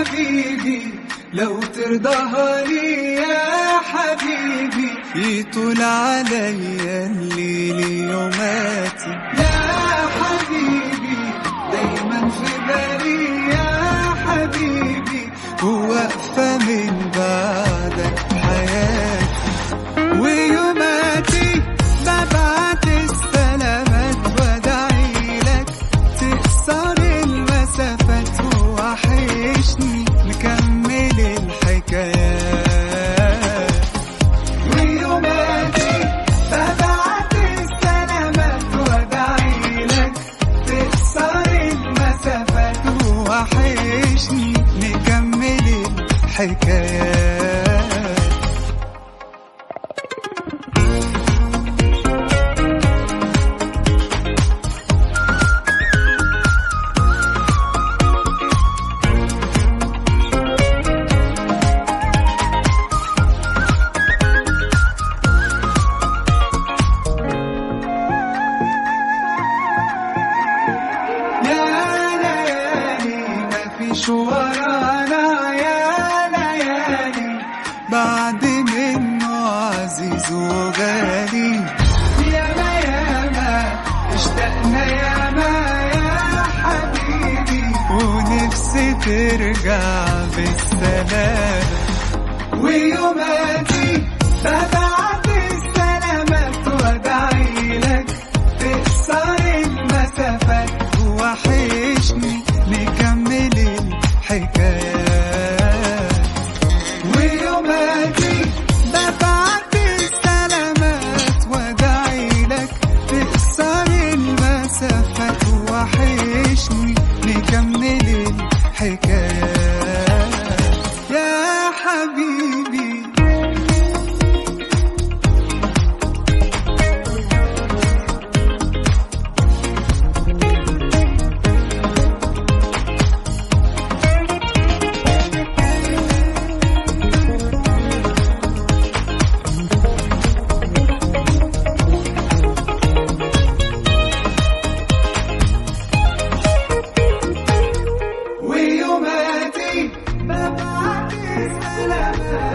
حبيبي لو ترضاها لي يا حبيبي يطول عليا الليل يوماتي يا حبيبي دايما في بالي يا حبيبي وواقفة من بعدك حياتي ويوماتي ببعت السلامات وادعي لك تكسر المسافات ووحشني نكمل الحكايات ويوماتي ببعت السلامات وادعي لك تكسر المسافات وحشني نكمل الحكايات يا ليالي مفيش ورانا يا ليالي بعد منه عزيز وغالي ياما ياما اشتقنا ياما يا حبيبي ونفسي ترجع بالسلامة ويوماتي ببعت السلامات وادعي لك تكسر المسافات وحشني نكمل الحكايات ويوماتي ببعت السلامات وادعي لك تكسر المسافات وحشني نكمل الحكايات يا حبيبي ويوماتي ببعت السلامات